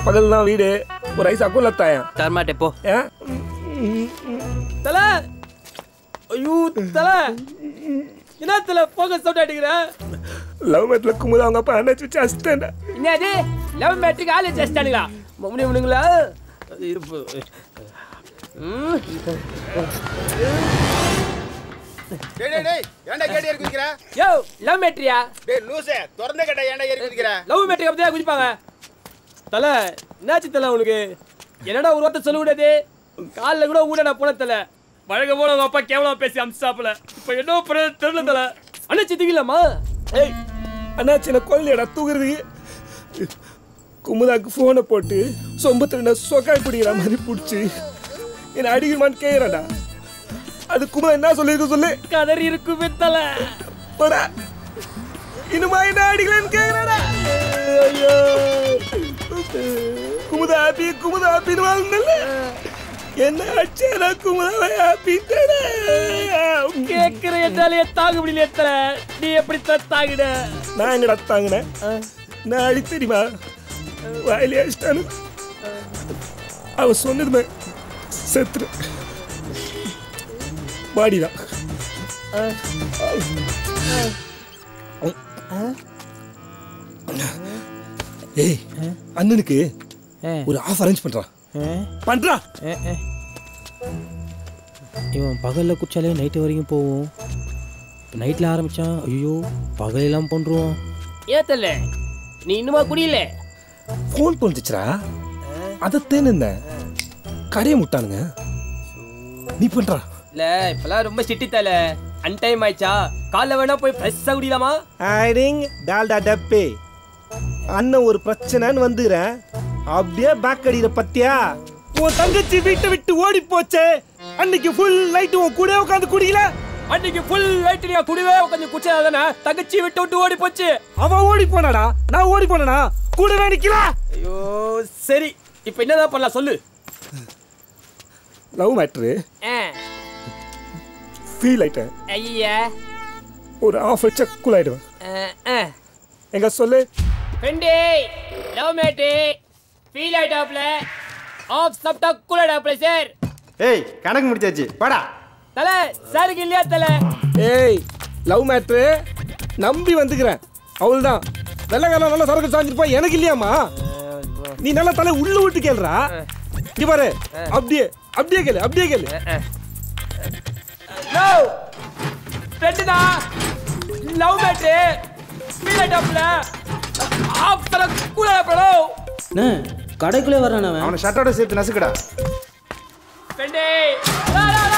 பகல்னா வீடு ஒரு ஐஸ் அக்கௌண்ட்ல தாயன் தரமாட்டே போ ஏன் தல ஐயோ தல என்ன தல போக்கஸ் சவுண்ட் அடிக்கிற லவ் மேட்ல குமுதா அவங்க அப்பா அண்ணாச்சி வச்சு அசிஸ்டன்ட் என்னது லவ் மேட்ரிக் ஆளு ஜஸ்டானுங்களா மம்மனி முனுங்களா இருப்பு ம். டேய் டேய் டேய் ஏன்டா கேடி ஏறி குதிக்கிற யோ லவ் மேட்ரியா டேய் லூசே திறந்த கேட்ட ஏன்டா ஏறி குதிக்கிற லவ் மேட்ரிக் அப்படி தான் குதிப்பாங்க தல என்னாச்சு தல உனக்கு என்னடா ஒரு வார்த்தை சொல்ல கூடாது காலில் கூட ஊட நான் போன தல வழங்க போல உங்க அப்பா கேவலம் பேசி அம்சாப்புல இப்போ என்ன பண்ண தெரியல தல அண்ணாச்சி தூக்கிலாமா ஏய் அண்ணாச்சி என்ன கொல்லையடா தூக்குறதுக்கு குமுதாக்கு ஃபோனை போட்டு சொம்பத்தில் என்ன சொக்காய் பிடிக்கிற மாதிரி பிடிச்சி என்னை அடிக்கணுமான்னு கேட்குறாடா அது குமுதா என்ன சொல்லியிருக்க சொல்லு கதறி இருக்குமே தல போடா இனிமா என்ன அடிக்கலன்னு கேட்குறாடா ஐயோ குமுதா ஹாப்பி குமுதா ஹாப்பின்னு வாழ்ந்தல என்ன அடிச்சா குமுதாவை ஹாப்பி கேட்கிற என்னாலே தாங்க முடியல தல நீ எப்படி தாங்கிட நான் எங்கடா தாங்கினேன் நான் அடி தெரியுமா வாயிலே அடிச்சிட்டானு அவன் சொன்னதுமே செத்துரு பாடிதான் ஏய் அண்ணனுக்கு ஒரு ஆஃப் அரேஞ்ச் பண்றான் பண்றா இவன் பகலில் குடிச்சாலே நைட்டு வரைக்கும் போவோம் நைட்டில் ஆரம்பித்தான் ஐயோ பகலெல்லாம் பண்ணுறோம் ஏன் தல நீ இன்னுமா குடியல ஃபோன் பண்ணிச்சுரா அதை தேன்னு கடையை முட்டானுங்க நீ பண்றா இல்ல இப்பெல்லாம் ரொம்ப சிட்டி தல அன்டைம் ஆயிடுச்சா காலைல வேணா போய் ஃப்ரெஷ்ஷாக குடிக்கலாமா ஐடிங் டால்டா டப்பே அண்ணன் ஒரு பிரச்சனைன்னு வந்துக்கிறேன் அப்படியே பேக் அடிக்கிற பத்தியா உன் தங்கச்சி வீட்டை விட்டு ஓடி போச்சே அன்னைக்கு ஃபுல் நைட்டு உன் கூட உட்காந்து குடிக்கல அன்னைக்கு ஃபுல் லைட் நீ குடிவே உட்காந்து குடிச்சதானே தங்கச்சி விட்டு விட்டு ஓடி போச்சு அவன் ஓடி போனாடா நான் ஓடி போனடா கூடவே நிக்கல ஐயோ சரி இப்போ என்னதான் பண்ணலாம் சொல்லு லவ் மேட்ரு ஃபீல் ஆயிட்டேன் ஐயா ஒரு ஆஃப் வச்சா கூல் ஆயிடுவேன் எங்க சொல்லு ஃப்ரெண்டே லவ் மேட்டு ஃபீல் ஆயிட்டாப்ல ஆஃப் சாப்பிட்டா கூல் ஆயிட்டாப்ல சார் ஏய் கணக்கு முடிச்சாச்சு வாடா தல சாருக்கு இல்லையா தல ஏய் லவ் மேட்ரு நம்பி வந்துக்கிறேன் அவள்தான் வெள்ளக்காரன் நல்லா சரக்கு சாஞ்சிருப்பா எனக்கு இல்லையாம்மா நீ நல்லா தலை உள்ள விட்டு கேளுடா இங்க பாரு அப்படியே அப்படியே கேளு அப்படியே கேளு நோ ஃப்ரெண்டு தான் லவ் மேட்டு ஃபீல் ஆயிட்டாப்ல ஆஃப் தர கூல் ஆயிட்டாப்ல அண்ணே கடைக்குள்ளே வரான் அவன் அவனை ஷர்ட்டோட சேர்த்து நசுக்கடா ஃப்ரெண்டே